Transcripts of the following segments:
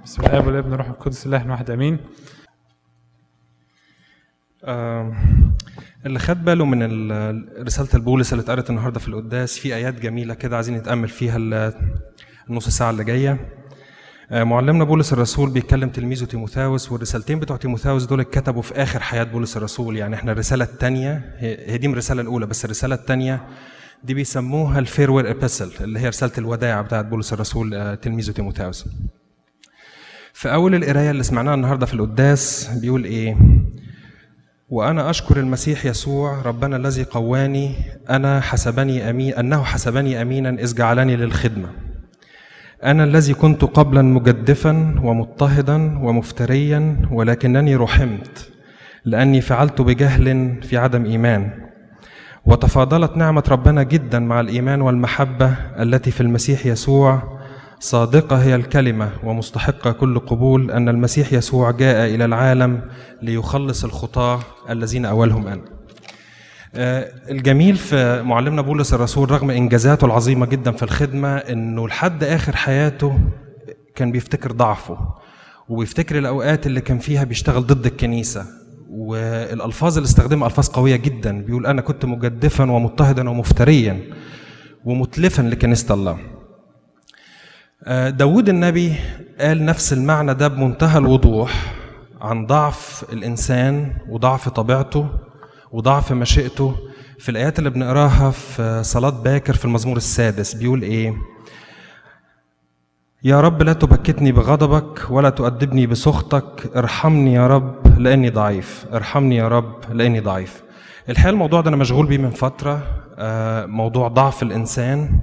بسم الله والابن والروح القدس الله الواحد امين آم، اللي خد باله من ال- رسالة البولس اللي اتقرت النهارده في القداس في آيات جميلة كده عايزين نتأمل فيها ال- النص ساعة اللي جاية. آه، معلمنا بولس الرسول بيتكلم تلميذه تيموثاوس والرسالتين بتوع تيموثاوس دول اتكتبوا في آخر حياة بولس الرسول يعني احنا الرسالة الثانية هي هي دي من الرسالة الأولى بس الرسالة الثانية دي بيسموها الفيروير ابيسل اللي هي رسالة الوداع بتاعت بولس الرسول آه، تلميذه تيموثاوس. في أول القراية اللي سمعناها النهارده في القداس بيقول إيه؟ وأنا أشكر المسيح يسوع ربنا الذي قواني أنا حسبني أمين أنه حسبني أمينا إذ جعلني للخدمة أنا الذي كنت قبلا مجدفا ومضطهدا ومفتريا ولكنني رحمت لأني فعلت بجهل في عدم إيمان وتفاضلت نعمة ربنا جدا مع الإيمان والمحبة التي في المسيح يسوع صادقة هي الكلمة ومستحقة كل قبول أن المسيح يسوع جاء إلى العالم ليخلص الخطاة الذين أولهم أنا آه، الجميل في معلمنا بولس الرسول رغم إنجازاته العظيمة جدا في الخدمة أنه لحد آخر حياته كان بيفتكر ضعفه وبيفتكر الأوقات اللي كان فيها بيشتغل ضد الكنيسة والألفاظ اللي استخدمها ألفاظ قوية جدا بيقول أنا كنت مجدفا ومضطهدا ومفتريا ومتلفا لكنيسة الله آه، داود النبي قال نفس المعنى ده بمنتهى الوضوح عن ضعف الإنسان وضعف طبيعته وضعف مشيئته في الآيات اللي بنقراها في صلاة باكر في المزمور السادس بيقول إيه يا رب لا تبكتني بغضبك ولا تؤدبني بسخطك ارحمني يا رب لأني ضعيف ارحمني يا رب لأني ضعيف الحقيقة الموضوع ده أنا مشغول بيه من فترة آه، موضوع ضعف الإنسان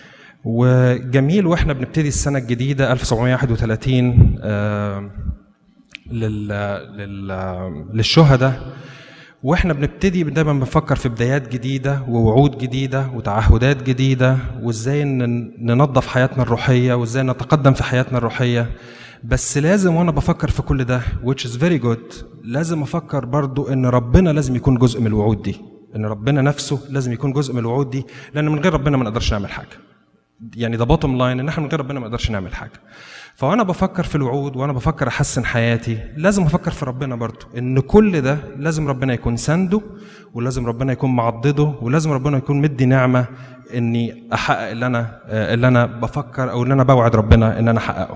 وجميل واحنا بنبتدي السنه الجديده 1731 آه، لل لل للشهداء واحنا بنبتدي دايما بنفكر في بدايات جديده ووعود جديده وتعهدات جديده وازاي ن- ننظف حياتنا الروحيه وازاي نتقدم في حياتنا الروحيه بس لازم وانا بفكر في كل ده which is very good لازم افكر برضو ان ربنا لازم يكون جزء من الوعود دي ان ربنا نفسه لازم يكون جزء من الوعود دي لان من غير ربنا ما نقدرش نعمل حاجه يعني ده بوتوم لاين ان احنا من غير ربنا ما نقدرش نعمل حاجه فانا بفكر في الوعود وانا بفكر احسن حياتي لازم افكر في ربنا برضو ان كل ده لازم ربنا يكون سنده ولازم ربنا يكون معضده ولازم ربنا يكون مدي نعمه اني احقق اللي انا آه، اللي انا بفكر او اللي انا بوعد ربنا ان انا احققه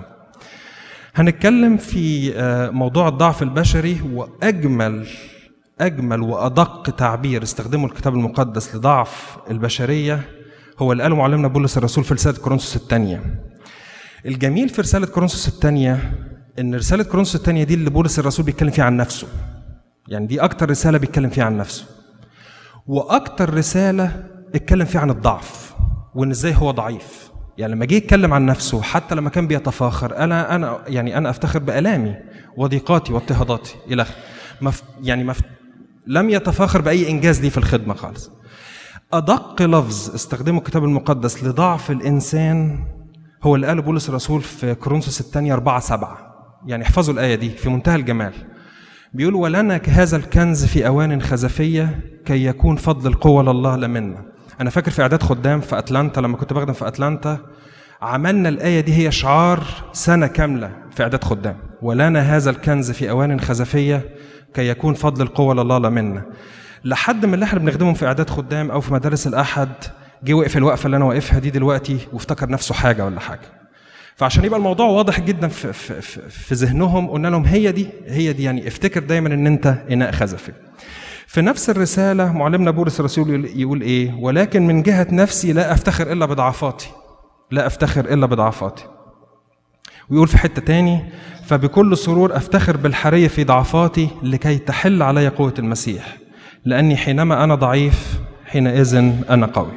هنتكلم في آه، موضوع الضعف البشري واجمل اجمل وادق تعبير استخدمه الكتاب المقدس لضعف البشريه هو اللي قاله معلمنا بولس الرسول في رساله كورنثوس الثانيه الجميل في رساله كورنثوس الثانيه ان رساله كورنثوس الثانيه دي اللي بولس الرسول بيتكلم فيها عن نفسه يعني دي اكتر رساله بيتكلم فيها عن نفسه واكتر رساله اتكلم فيها عن الضعف وان ازاي هو ضعيف يعني لما جه يتكلم عن نفسه حتى لما كان بيتفاخر انا انا يعني انا افتخر بالامي وضيقاتي واضطهاداتي الى اخره مف يعني مف لم يتفاخر باي انجاز ليه في الخدمه خالص ادق لفظ استخدمه الكتاب المقدس لضعف الانسان هو اللي قاله بولس الرسول في كورنثوس الثانيه 4 7 يعني احفظوا الايه دي في منتهى الجمال بيقول ولنا هذا الكنز في اوان خزفيه كي يكون فضل القوه لله لا منا انا فاكر في اعداد خدام في اتلانتا لما كنت بخدم في اتلانتا عملنا الايه دي هي شعار سنه كامله في اعداد خدام ولنا هذا الكنز في اوان خزفيه كي يكون فضل القوه لله لا منا لحد من اللي احنا بنخدمهم في اعداد خدام او في مدارس الاحد جه وقف الوقفه اللي انا واقفها دي دلوقتي وافتكر نفسه حاجه ولا حاجه فعشان يبقى الموضوع واضح جدا في, في, في, في ذهنهم قلنا لهم هي دي هي دي يعني افتكر دايما ان انت اناء خزفي في نفس الرسالة معلمنا بولس الرسول يقول- يقول إيه؟ ولكن من جهة نفسي لا أفتخر إلا بضعفاتي. لا أفتخر إلا بضعفاتي. ويقول في حتة تاني فبكل سرور أفتخر بالحرية في ضعفاتي لكي تحل علي قوة المسيح لأني حينما أنا ضعيف حينئذ أنا قوي.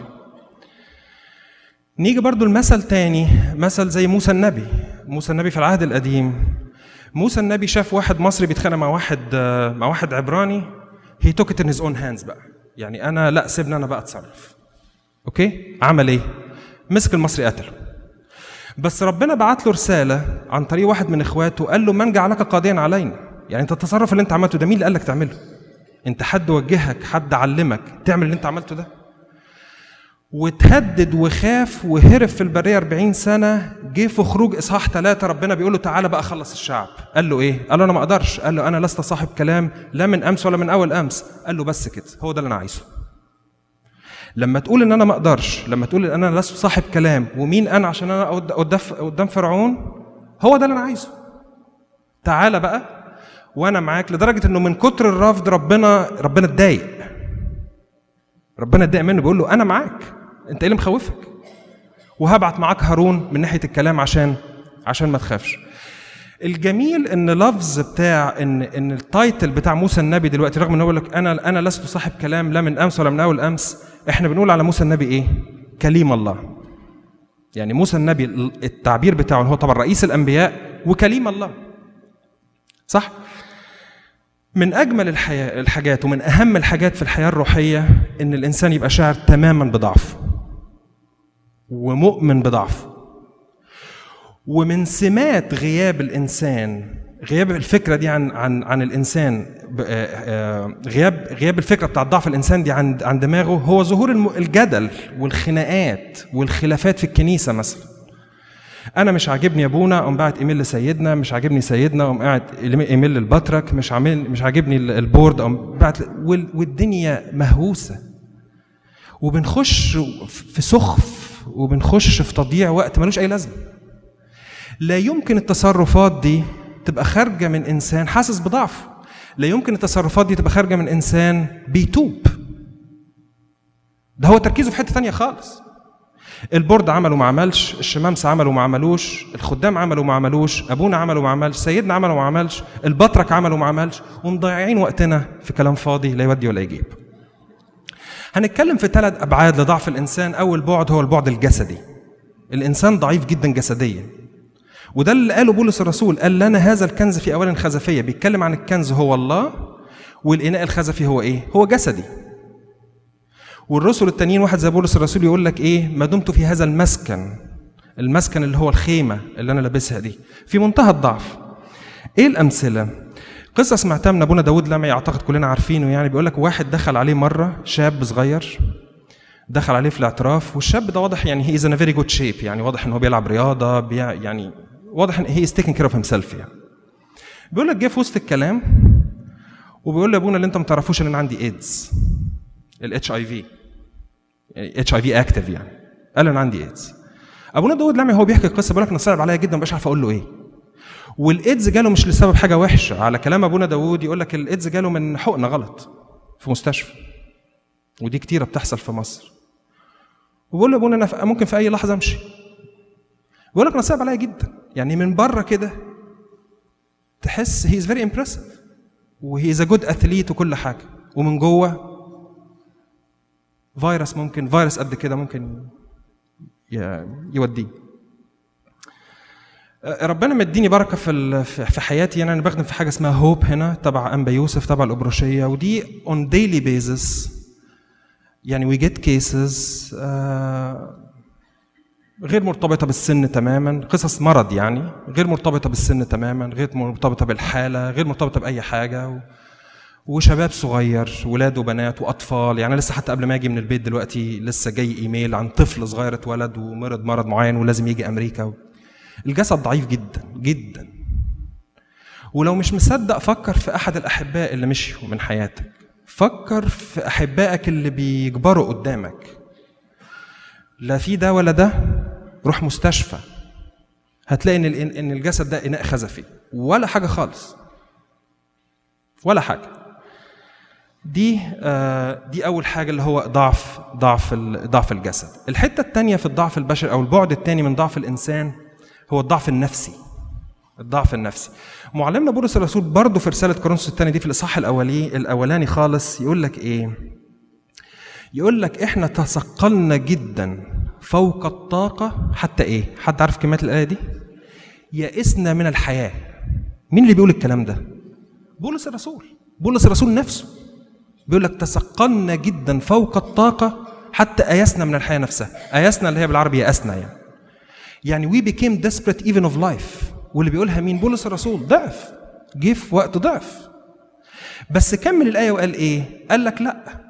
نيجي برضو المثل تاني مثل زي موسى النبي موسى النبي في العهد القديم موسى النبي شاف واحد مصري بيتخانق مع واحد آه، مع واحد عبراني هي توك ات ان هيز اون هاندز بقى يعني انا لا سيبني انا بقى اتصرف اوكي عمل ايه مسك المصري قتله بس ربنا بعت له رساله عن طريق واحد من اخواته قال له من جعلك قاضيا علينا يعني انت التصرف اللي انت عملته ده مين اللي قال لك تعمله انت حد وجهك حد علمك تعمل اللي انت عملته ده وتهدد وخاف وهرب في البرية 40 سنة جه في خروج إصحاح ثلاثة ربنا بيقول له تعالى بقى خلص الشعب قال له إيه؟ قال له أنا ما أقدرش قال له أنا لست صاحب كلام لا من أمس ولا من أول أمس قال له بس كده هو ده اللي أنا عايزه لما تقول ان انا ما اقدرش لما تقول ان انا لست صاحب كلام ومين انا عشان انا قدام قدام فرعون هو ده اللي انا عايزه تعالى بقى وانا معاك لدرجه انه من كتر الرفض ربنا ربنا اتضايق ربنا اتضايق منه بيقول له انا معاك انت ايه اللي مخوفك وهبعت معاك هارون من ناحيه الكلام عشان عشان ما تخافش الجميل ان لفظ بتاع ان ان التايتل بتاع موسى النبي دلوقتي رغم ان هو يقول لك انا انا لست صاحب كلام لا من امس ولا من اول امس احنا بنقول على موسى النبي ايه؟ كليم الله. يعني موسى النبي التعبير بتاعه هو طبعا رئيس الانبياء وكليم الله. صح؟ من اجمل الحياه الحاجات ومن اهم الحاجات في الحياه الروحيه ان الانسان يبقى شاعر تماما بضعفه. ومؤمن بضعفه. ومن سمات غياب الانسان غياب الفكره دي عن عن عن الانسان غياب غياب الفكره بتاع ضعف الانسان دي عن عن دماغه هو ظهور الجدل والخناقات والخلافات في الكنيسه مثلا انا مش عاجبني ابونا قوم باعت ايميل لسيدنا مش عاجبني سيدنا قوم قاعد ايميل للبطرك مش عامل مش عاجبني البورد قوم باعت والدنيا مهووسه وبنخش في سخف وبنخش في تضييع وقت ملوش اي لازمه لا يمكن التصرفات دي تبقى خارجه من انسان حاسس بضعفه لا يمكن التصرفات دي تبقى خارجه من انسان بيتوب ده هو تركيزه في حته تانية خالص البورد عمل وما عملش الشمامسة عمل وما عملوش الخدام عملوا وما عملوش ابونا عمل وما عملش سيدنا عمل وما عملش البطرك عمل وما عملش ومضيعين وقتنا في كلام فاضي لا يودي ولا يجيب هنتكلم في ثلاث ابعاد لضعف الانسان اول بعد هو البعد الجسدي الانسان ضعيف جدا جسديا وده اللي قاله بولس الرسول قال لنا هذا الكنز في اوان خزفيه بيتكلم عن الكنز هو الله والاناء الخزفي هو ايه هو جسدي والرسل التانيين واحد زي بولس الرسول يقول لك ايه ما دمت في هذا المسكن المسكن اللي هو الخيمه اللي انا لابسها دي في منتهى الضعف ايه الامثله قصه سمعتها من ابونا داود لمعي اعتقد كلنا عارفينه يعني بيقول لك واحد دخل عليه مره شاب صغير دخل عليه في الاعتراف والشاب ده واضح يعني هي از ان فيري جود شيب يعني واضح ان هو بيلعب رياضه بيع يعني واضح ان هي از تيكن كير اوف هيم سيلف يعني بيقول لك جه في وسط الكلام وبيقول لابونا اللي انت ما تعرفوش ان انا عندي ايدز الاتش اي في يعني اتش اي في اكتف يعني قال انا عندي ايدز ابونا داود لمعي هو بيحكي القصه بيقول لك انا صعب عليا جدا مش عارف اقول له ايه والايدز جاله مش لسبب حاجه وحشه على كلام ابونا داود يقول لك الايدز جاله من حقنه غلط في مستشفى ودي كتيره بتحصل في مصر وبقول له ابونا انا ممكن في اي لحظه امشي بيقول لك انا صعب عليا جدا يعني من بره كده تحس هي از فيري امبرسيف وهي از ا جود اثليت وكل حاجه ومن جوه فيروس ممكن فيروس قد كده ممكن يوديه ربنا مديني بركه في في حياتي يعني انا بخدم في حاجه اسمها هوب هنا تبع انبا يوسف تبع الابروشيه ودي اون ديلي بيزس يعني وي جيت كيسز غير مرتبطه بالسن تماما قصص مرض يعني غير مرتبطه بالسن تماما غير مرتبطه بالحاله غير مرتبطه باي حاجه و... وشباب صغير ولاد وبنات واطفال يعني لسه حتى قبل ما اجي من البيت دلوقتي لسه جاي ايميل عن طفل صغير اتولد ومرض مرض معين ولازم يجي امريكا و... الجسد ضعيف جدا جدا ولو مش مصدق فكر في احد الاحباء اللي مشيوا من حياتك فكر في احبائك اللي بيكبروا قدامك لا في ده ولا ده روح مستشفى هتلاقي ان ان الجسد ده اناء خزفي ولا حاجه خالص ولا حاجه دي آه دي اول حاجه اللي هو ضعف ضعف ضعف الجسد الحته الثانيه في الضعف البشري او البعد الثاني من ضعف الانسان هو الضعف النفسي الضعف النفسي معلمنا بولس الرسول برضه في رساله كورنثوس الثانيه دي في الاصحاح الاولي الاولاني خالص يقول لك ايه يقول لك احنا تثقلنا جدا فوق الطاقه حتى ايه حد عارف كلمات الايه دي يئسنا من الحياه مين اللي بيقول الكلام ده بولس الرسول بولس الرسول نفسه بيقول لك تثقلنا جدا فوق الطاقه حتى ايسنا من الحياه نفسها ايسنا اللي هي بالعربي يأسنا يعني يعني وي became desperate even of life واللي بيقولها مين بولس الرسول ضعف جه في وقت ضعف بس كمل الآية وقال إيه قال لك لا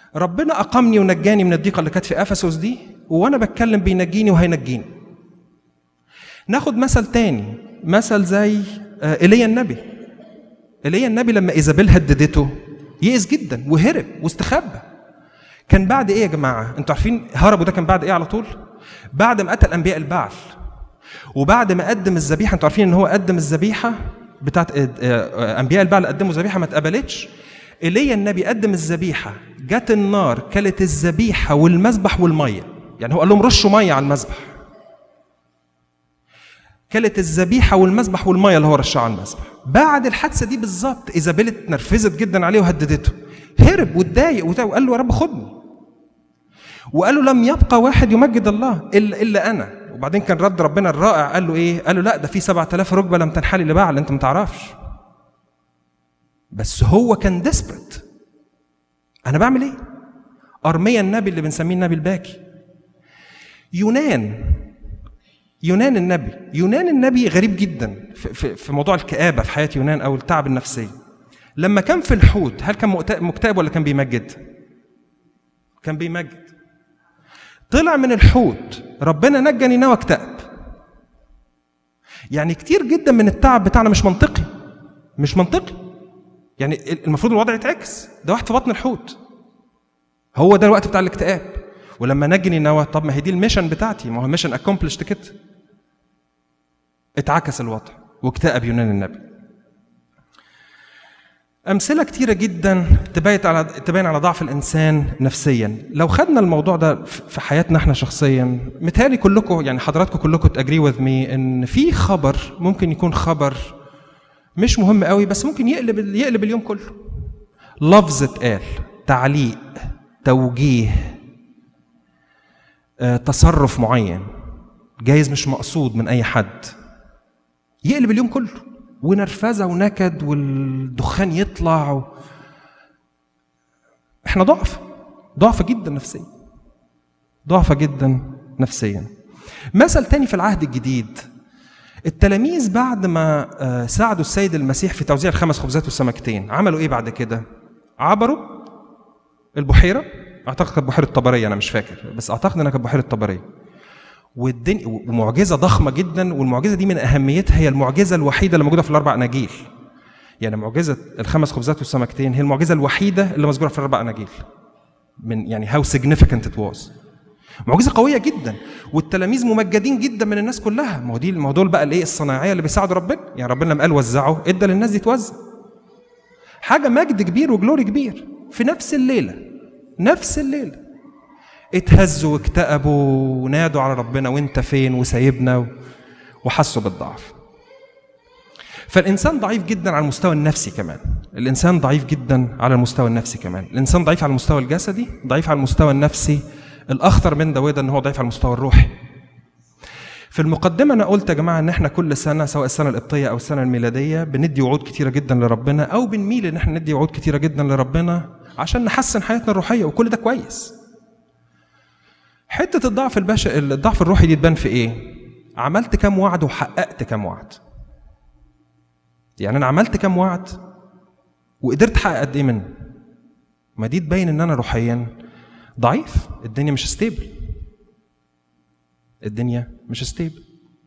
ربنا اقامني ونجاني من الضيقه اللي كانت في افسس دي وانا بتكلم بينجيني وهينجيني ناخد مثل تاني مثل زي آه، ايليا النبي ايليا النبي لما ايزابيل هددته يئس جدا وهرب واستخبى كان بعد ايه يا جماعه انتوا عارفين هربوا ده كان بعد ايه على طول بعد ما قتل انبياء البعل وبعد ما قدم الذبيحه انتوا عارفين ان هو قدم الذبيحه بتاعت آه، آه، انبياء البعل قدموا ذبيحه ما اتقبلتش ايليا النبي قدم الذبيحه جت النار كلت الذبيحه والمذبح والميه يعني هو قال لهم رشوا ميه على المذبح كلت الذبيحه والمذبح والميه اللي هو رشها على المذبح بعد الحادثه دي بالظبط ايزابيل اتنرفزت جدا عليه وهددته هرب واتضايق وت- وقال له يا رب خدني وقال له لم يبقى واحد يمجد الله الا الا انا وبعدين كان رد ربنا الرائع قال له ايه قال له لا ده في 7000 ركبه لم تنحلي لبعل انت ما تعرفش بس هو كان ديسبرت انا بعمل ايه ارميا النبي اللي بنسميه النبي الباكي يونان يونان النبي يونان النبي غريب جدا في, في, في موضوع الكآبة في حياة يونان أو التعب النفسي لما كان في الحوت هل كان مكت- مكتئب ولا كان بيمجد كان بيمجد طلع من الحوت ربنا نجى نينوى اكتئب يعني كتير جدا من التعب بتاعنا مش منطقي مش منطقي يعني المفروض الوضع يتعكس ده واحد في بطن الحوت هو ده الوقت بتاع الاكتئاب ولما نجي نينوى طب ما هي دي الميشن بتاعتي ما هو ميشن اكومبلشت كده اتعكس الوضع واكتئب يونان النبي أمثلة كتيرة جدا تبين على تبين على ضعف الإنسان نفسيا، لو خدنا الموضوع ده في حياتنا احنا شخصيا، متهيألي كلكم يعني حضراتكم كلكم تأجري وذ مي إن في خبر ممكن يكون خبر مش مهم قوي بس ممكن يقلب يقلب اليوم كله. لفظ اتقال، تعليق، توجيه، آه، تصرف معين جايز مش مقصود من أي حد يقلب اليوم كله ونرفزه ونكد والدخان يطلع و... احنا ضعف ضعف جدا نفسيا ضعف جدا نفسيا مثل تاني في العهد الجديد التلاميذ بعد ما آه، ساعدوا السيد المسيح في توزيع الخمس خبزات والسمكتين عملوا ايه بعد كده عبروا البحيره اعتقد كانت بحيره طبريه انا مش فاكر بس اعتقد انها كانت بحيره طبريه والدنيا ومعجزه ضخمه جدا والمعجزه دي من اهميتها هي المعجزه الوحيده اللي موجوده في الاربع اناجيل يعني معجزه الخمس خبزات والسمكتين هي المعجزه الوحيده اللي مذكوره في الاربع اناجيل من يعني هاو significant it was معجزه قويه جدا والتلاميذ ممجدين جدا من الناس كلها ما هو دي ما هو دول بقى الايه الصناعيه اللي بيساعدوا ربنا يعني ربنا لما قال وزعوا ادى للناس دي توزع حاجه مجد كبير وجلوري كبير في نفس الليله نفس الليله اتهزوا واكتئبوا ونادوا على ربنا وانت فين وسايبنا و- وحسوا بالضعف فالانسان ضعيف جدا على المستوى النفسي كمان الانسان ضعيف جدا على المستوى النفسي كمان الانسان ضعيف على المستوى الجسدي ضعيف على المستوى النفسي الاخطر من ده وده ان هو ضعيف على المستوى الروحي في المقدمه انا قلت يا جماعه ان احنا كل سنه سواء السنه القبطيه او السنه الميلاديه بندي وعود كتيره جدا لربنا او بنميل ان احنا ندي وعود كتيره جدا لربنا عشان نحسن حياتنا الروحيه وكل ده كويس حته الضعف البشري الضعف الروحي دي تبان في ايه عملت كام وعد وحققت كام وعد يعني انا عملت كام وعد وقدرت احقق قد ايه منه ما دي تبين ان انا روحيا ضعيف الدنيا مش ستيبل الدنيا مش ستيبل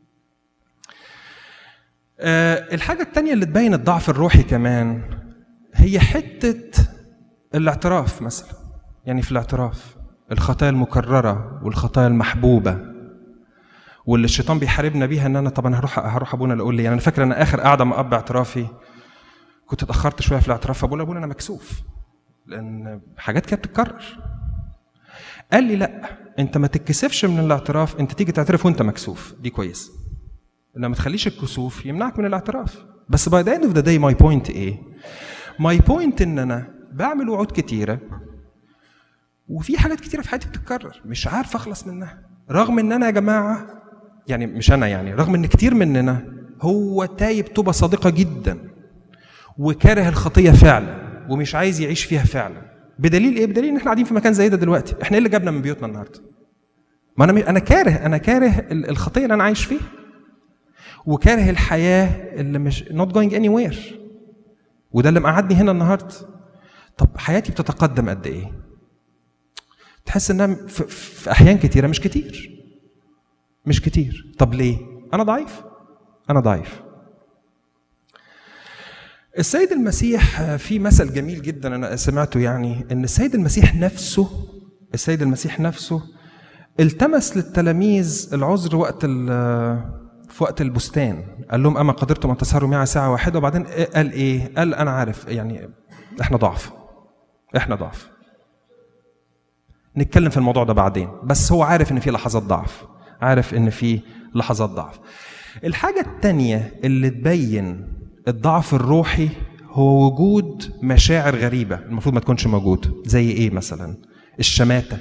أه الحاجة التانية اللي تبين الضعف الروحي كمان هي حتة الاعتراف مثلا يعني في الاعتراف الخطايا المكررة والخطايا المحبوبة واللي الشيطان بيحاربنا بيها ان انا طب انا هروح هروح ابونا اللي اقول لي يعني انا فاكر انا اخر قعده مع اب اعترافي كنت اتاخرت شويه في الاعتراف فبقول لابونا انا مكسوف لان حاجات كانت بتتكرر قال لي لا انت ما تتكسفش من الاعتراف انت تيجي تعترف وانت مكسوف دي كويس انما ما تخليش الكسوف يمنعك من الاعتراف بس باي ذا اند اوف ذا داي ماي بوينت ايه ماي بوينت ان انا بعمل وعود كتيره وفي حاجات كتيره في حياتي بتتكرر مش عارف اخلص منها رغم ان انا يا جماعه يعني مش انا يعني رغم ان كتير مننا هو تايب توبه صادقه جدا وكاره الخطيه فعلا ومش عايز يعيش فيها فعلا بدليل ايه بدليل ان احنا قاعدين في مكان زي ده دلوقتي احنا ايه اللي جابنا من بيوتنا النهارده ما انا انا كاره انا كاره ال- الخطيه اللي انا عايش فيها وكاره الحياه اللي مش not going anywhere وده اللي مقعدني هنا النهارده طب حياتي بتتقدم قد ايه تحس انها في, في احيان كتيره مش كتير مش كتير طب ليه انا ضعيف انا ضعيف السيد المسيح في مثل جميل جدا انا سمعته يعني ان السيد المسيح نفسه السيد المسيح نفسه التمس للتلاميذ العذر وقت في وقت البستان قال لهم اما قدرتم ان تسهروا معي ساعه واحده وبعدين قال ايه قال انا عارف يعني احنا ضعف احنا ضعف نتكلم في الموضوع ده بعدين بس هو عارف ان في لحظات ضعف عارف ان في لحظات ضعف الحاجة التانية اللي تبين الضعف الروحي هو وجود مشاعر غريبة المفروض ما تكونش موجود زي ايه مثلا الشماتة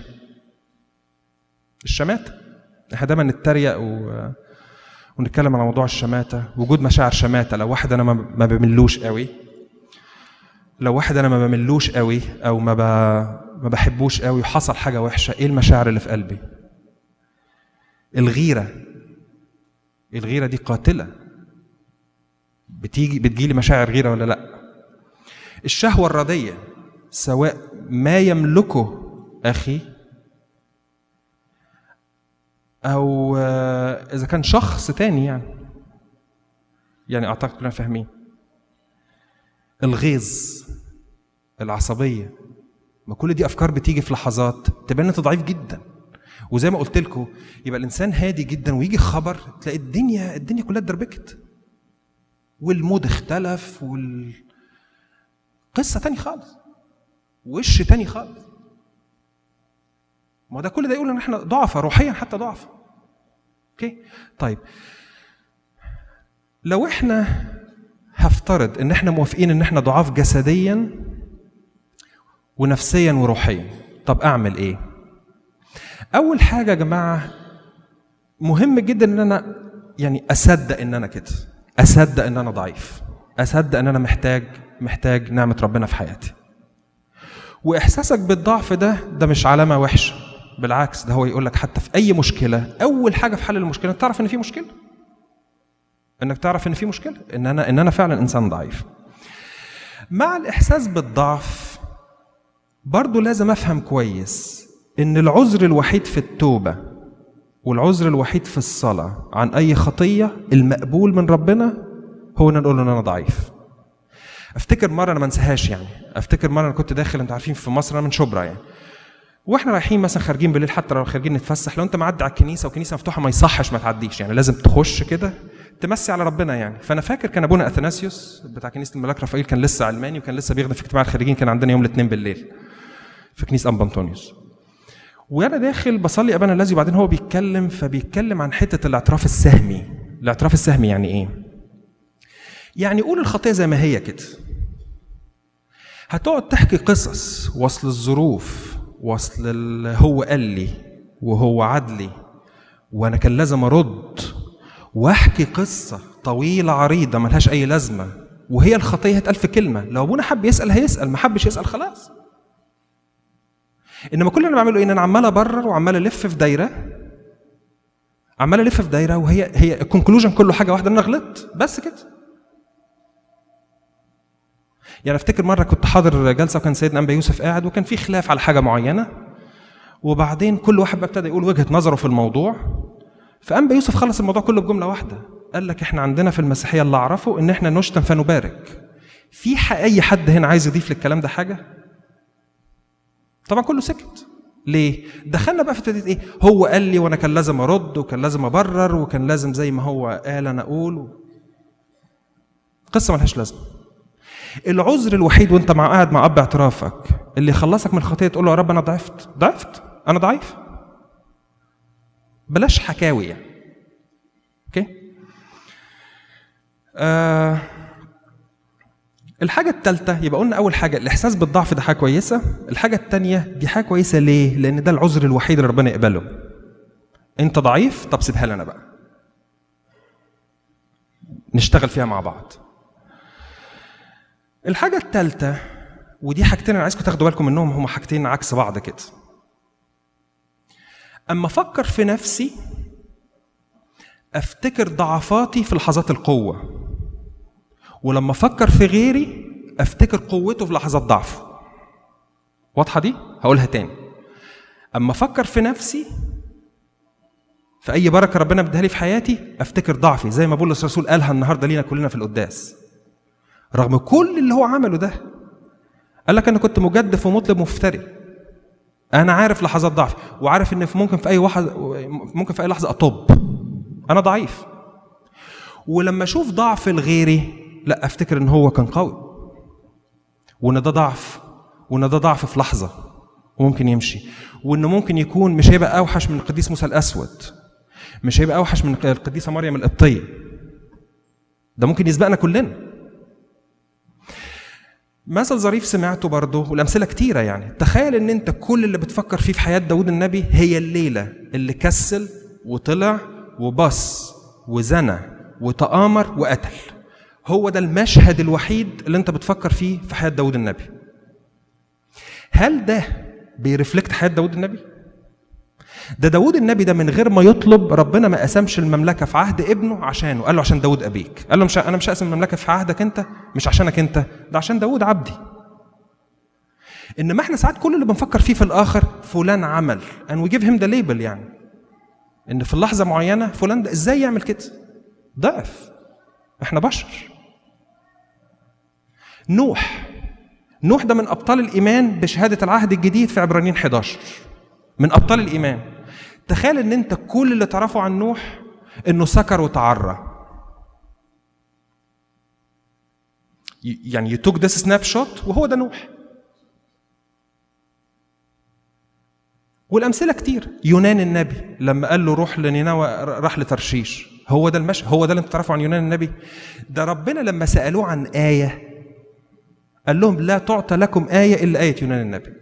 الشماتة احنا دايما نتريق و... ونتكلم على موضوع الشماتة وجود مشاعر شماتة لو واحد انا ما بملوش قوي لو واحد انا ما بملوش قوي او ما ب... ما بحبوش قوي وحصل حاجة وحشة ايه المشاعر اللي في قلبي الغيرة الغيرة دي قاتلة بتيجي بتجيلي مشاعر غيرة ولا لا الشهوة الردية سواء ما يملكه أخي أو إذا كان شخص تاني يعني يعني أعتقد كلنا فاهمين الغيظ العصبية ما كل دي أفكار بتيجي في لحظات تبان أنت ضعيف جدا وزي ما قلت لكم يبقى الانسان هادي جدا ويجي خبر تلاقي الدنيا الدنيا كلها اتدربكت والمود اختلف وال قصه تاني خالص وش تاني خالص ما ده كل ده يقول ان احنا ضعفة روحيا حتى ضعفة اوكي طيب لو احنا هفترض ان احنا موافقين ان احنا ضعاف جسديا ونفسيا وروحيا طب اعمل ايه اول حاجه يا جماعه مهم جدا ان انا يعني اصدق ان انا كده اصدق ان انا ضعيف اصدق ان انا محتاج محتاج نعمه ربنا في حياتي واحساسك بالضعف ده ده مش علامه وحشه بالعكس ده هو يقول لك حتى في اي مشكله اول حاجه في حل المشكله انك تعرف ان في مشكله انك تعرف ان في مشكله ان انا ان انا فعلا انسان ضعيف مع الاحساس بالضعف برضه لازم افهم كويس ان العذر الوحيد في التوبه والعذر الوحيد في الصلاه عن اي خطيه المقبول من ربنا هو ان نقول له ان انا ضعيف افتكر مره انا ما انساهاش يعني افتكر مره انا كنت داخل انتوا عارفين في مصر انا من شبرا يعني واحنا رايحين مثلا خارجين بالليل حتى لو خارجين نتفسح لو انت معدي على الكنيسه والكنيسه مفتوحه ما يصحش ما تعديش يعني لازم تخش كده تمسي على ربنا يعني فانا فاكر كان ابونا اثناسيوس بتاع كنيسه الملاك رافائيل كان لسه علماني وكان لسه بيخدم في اجتماع الخارجين كان عندنا يوم الاثنين بالليل في كنيسه ام انطونيوس وانا داخل بصلي ابانا الذي وبعدين هو بيتكلم فبيتكلم عن حته الاعتراف السهمي الاعتراف السهمي يعني ايه يعني قول الخطيه زي ما هي كده هتقعد تحكي قصص وصل الظروف وصل هو قال لي وهو عدلي وانا كان لازم ارد واحكي قصه طويله عريضه ملهاش اي لازمه وهي الخطيه هتقال في كلمه لو ابونا حب يسال هيسال ما حبش يسال خلاص انما كل اللي انا بعمله ايه ان انا عمال ابرر وعمال الف في دايره عمال الف في دايره وهي هي الكونكلوجن كله حاجه واحده ان انا غلطت بس كده يعني افتكر مره كنت حاضر جلسه وكان سيدنا انبا يوسف قاعد وكان في خلاف على حاجه معينه وبعدين كل واحد بقى ابتدى يقول وجهه نظره في الموضوع فانبا يوسف خلص الموضوع كله بجمله واحده قال لك احنا عندنا في المسيحيه اللي اعرفه ان احنا نشتم فنبارك في اي حد هنا عايز يضيف للكلام ده حاجه طبعا كله سكت ليه؟ دخلنا بقى في ابتديت ايه؟ هو قال لي وانا كان لازم ارد وكان لازم ابرر وكان لازم زي ما هو قال انا اقول قصه ملهاش لازمه. العذر الوحيد وانت مع قاعد مع اب اعترافك اللي يخلصك من الخطيه تقول له يا رب انا ضعفت، ضعفت؟ انا ضعيف. بلاش حكاوي يعني. اوكي؟ آه الحاجة الثالثة يبقى قلنا أول حاجة الإحساس بالضعف ده حاجة كويسة، الحاجة الثانية دي حاجة كويسة ليه؟ لأن ده العذر الوحيد اللي ربنا يقبله. أنت ضعيف؟ طب سيبها لي أنا بقى. نشتغل فيها مع بعض. الحاجة الثالثة ودي حاجتين أنا عايزكم تاخدوا بالكم منهم هما حاجتين عكس بعض كده. أما أفكر في نفسي أفتكر ضعفاتي في لحظات القوة. ولما افكر في غيري افتكر قوته في لحظات ضعفه واضحه دي هقولها تاني اما افكر في نفسي في اي بركه ربنا مديها لي في حياتي افتكر ضعفي زي ما بولس الرسول قالها النهارده لينا كلنا في القداس رغم كل اللي هو عمله ده قال لك انا كنت مجدف ومطلب مفتري انا عارف لحظات ضعف وعارف ان في ممكن في اي واحد ممكن في اي لحظه اطب انا ضعيف ولما اشوف ضعف لغيري لا افتكر ان هو كان قوي وان ده ضعف وان ده ضعف في لحظه وممكن يمشي وانه ممكن يكون مش هيبقى اوحش من القديس موسى الاسود مش هيبقى اوحش من القديسه مريم القبطيه ده ممكن يسبقنا كلنا مثل ظريف سمعته برضه والامثله كتيره يعني تخيل ان انت كل اللي بتفكر فيه في حياه داود النبي هي الليله اللي كسل وطلع وبص وزنى وتآمر وقتل هو ده المشهد الوحيد اللي انت بتفكر فيه في حياه داود النبي هل ده بيرفلكت حياه داود النبي ده داود النبي ده من غير ما يطلب ربنا ما قسمش المملكه في عهد ابنه عشانه قال له عشان داود ابيك قال له مش انا مش هقسم المملكه في عهدك انت مش عشانك انت ده عشان داود عبدي انما احنا ساعات كل اللي بنفكر فيه في الاخر فلان عمل and we give him the label يعني ان في لحظه معينه فلان ده ازاي يعمل كده ضعف احنا بشر نوح نوح ده من ابطال الايمان بشهاده العهد الجديد في عبرانيين 11 من ابطال الايمان تخيل ان انت كل اللي تعرفه عن نوح انه سكر وتعرى يعني you took this snapshot وهو ده نوح والامثله كتير يونان النبي لما قال له روح لنينوى راح لترشيش هو ده المشهد هو ده اللي انت تعرفه عن يونان النبي ده ربنا لما سالوه عن ايه قال لهم لا تعطى لكم ايه الا ايه يونان النبي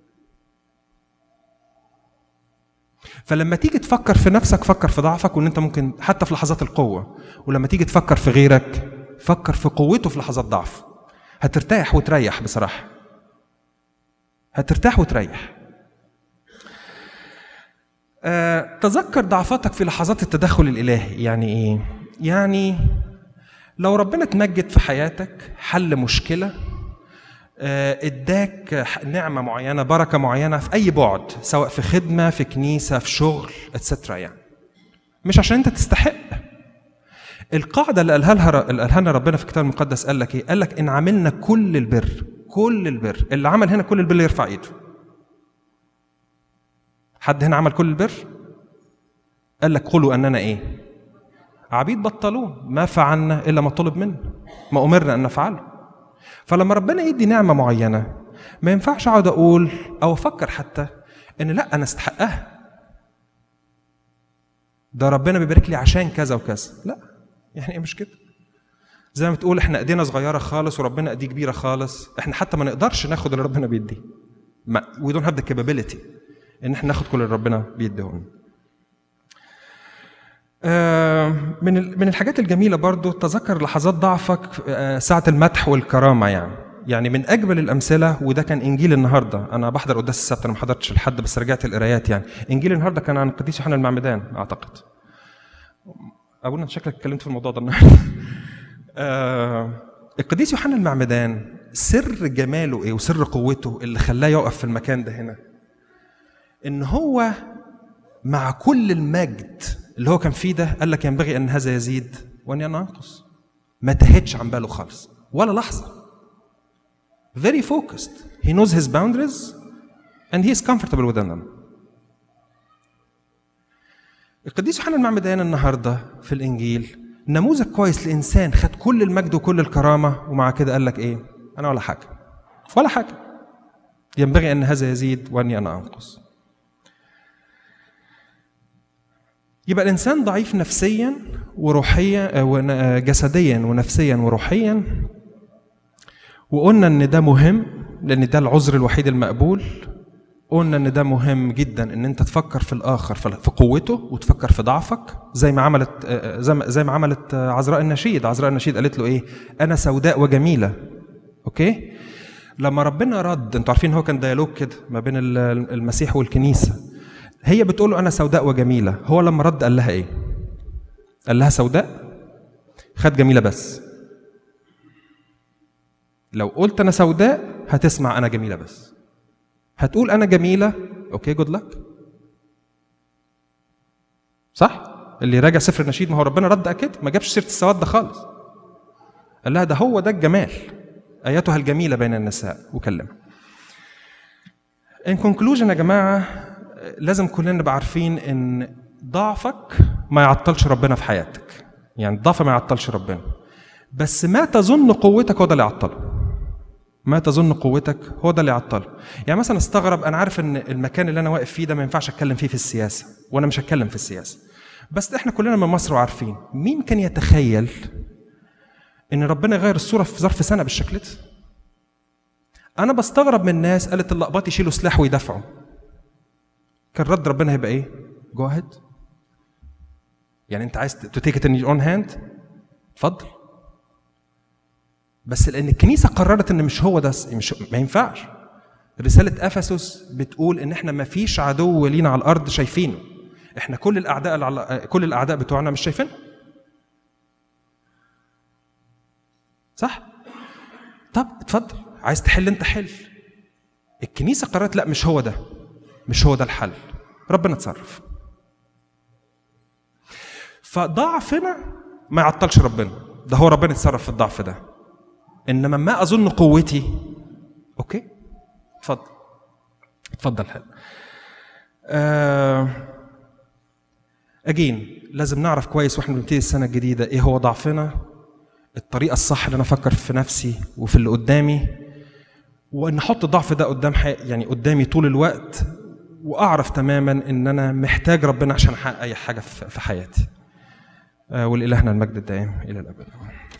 فلما تيجي تفكر في نفسك فكر في ضعفك وان انت ممكن حتى في لحظات القوه ولما تيجي تفكر في غيرك فكر في قوته في لحظات ضعف هترتاح وتريح بصراحه هترتاح وتريح أه تذكر ضعفاتك في لحظات التدخل الالهي يعني ايه يعني لو ربنا تمجد في حياتك حل مشكله اداك نعمه معينه بركه معينه في اي بعد سواء في خدمه في كنيسه في شغل اتسترا يعني مش عشان انت تستحق القاعده اللي قالها لها اللي قالها لنا ربنا في الكتاب المقدس قال لك ايه قال لك ان عملنا كل البر كل البر اللي عمل هنا كل البر يرفع ايده حد هنا عمل كل البر قال لك قولوا اننا ايه عبيد بطلون ما فعلنا الا ما طلب منا ما امرنا ان نفعله فلما ربنا يدي نعمة معينة ما ينفعش اقعد اقول او افكر حتى ان لا انا استحقها ده ربنا بيبارك لي عشان كذا وكذا لا يعني ايه مش كده زي ما بتقول احنا ايدينا صغيره خالص وربنا ايديه كبيره خالص احنا حتى ما نقدرش ناخد اللي ربنا بيديه ما we don't have the capability ان احنا ناخد كل اللي ربنا بيديهولنا من من الحاجات الجميله برضو تذكر لحظات ضعفك ساعه المدح والكرامه يعني يعني من اجمل الامثله وده كان انجيل النهارده انا بحضر قداس السبت انا ما حضرتش لحد بس رجعت القرايات يعني انجيل النهارده كان عن القديس يوحنا المعمدان اعتقد ابونا شكلك اتكلمت في الموضوع ده النهارده القديس يوحنا المعمدان سر جماله ايه وسر قوته اللي خلاه يقف في المكان ده هنا ان هو مع كل المجد اللي هو كان فيه ده قال لك ينبغي ان هذا يزيد وان انا انقص ما تهتش عن باله خالص ولا لحظه very focused he knows his boundaries and he is comfortable within them القديس يوحنا المعمدان النهارده في الانجيل نموذج كويس لانسان خد كل المجد وكل الكرامه ومع كده قال لك ايه انا ولا حاجه ولا حاجه ينبغي ان هذا يزيد واني انا انقص يبقى الانسان ضعيف نفسيا وروحيا جسديا ونفسيا وروحيا وقلنا ان ده مهم لان ده العذر الوحيد المقبول قلنا ان ده مهم جدا ان انت تفكر في الاخر في قوته وتفكر في ضعفك زي ما عملت زي ما, زي ما عملت عذراء النشيد عذراء النشيد قالت له ايه انا سوداء وجميله اوكي لما ربنا رد انتوا عارفين هو كان ديالوج كده ما بين المسيح والكنيسه هي بتقول له انا سوداء وجميله هو لما رد قال لها ايه قال لها سوداء خد جميله بس لو قلت انا سوداء هتسمع انا جميله بس هتقول انا جميله اوكي جود لك صح اللي راجع سفر النشيد ما هو ربنا رد كده ما جابش سيره السواد ده خالص قال لها ده هو ده الجمال ايتها الجميله بين النساء وكلمها ان كونكلوجن يا جماعه لازم كلنا نبقى عارفين ان ضعفك ما يعطلش ربنا في حياتك يعني الضعف ما يعطلش ربنا بس ما تظن قوتك هو ده اللي يعطله ما تظن قوتك هو ده اللي يعطله يعني مثلا استغرب انا عارف ان المكان اللي انا واقف فيه ده ما ينفعش اتكلم فيه في السياسه وانا مش هتكلم في السياسه بس احنا كلنا من مصر وعارفين مين كان يتخيل ان ربنا يغير الصوره في ظرف سنه بالشكل ده انا بستغرب من الناس قالت اللقباط يشيلوا سلاح ويدافعوا كان رد ربنا هيبقى ايه جو اهيد يعني انت عايز تو تيك ات ان اون هاند اتفضل بس لان الكنيسه قررت ان مش هو ده مش ما ينفعش رساله افسس بتقول ان احنا ما فيش عدو لينا على الارض شايفينه احنا كل الاعداء اللي على كل الاعداء بتوعنا مش شايفينه صح طب اتفضل عايز تحل انت حل الكنيسه قررت لا مش هو ده مش هو ده الحل ربنا اتصرف فضعفنا ما يعطلش ربنا ده هو ربنا يتصرف في الضعف ده انما ما اظن قوتي اوكي اتفضل اتفضل حل اجين لازم نعرف كويس واحنا بنبتدي السنه الجديده ايه هو ضعفنا الطريقه الصح اللي انا افكر في نفسي وفي اللي قدامي وان احط الضعف ده قدام حي... يعني قدامي طول الوقت واعرف تماما ان انا محتاج ربنا عشان احقق اي حاجه في في حياتي آه، ولإلهنا المجد الدائم الى الابد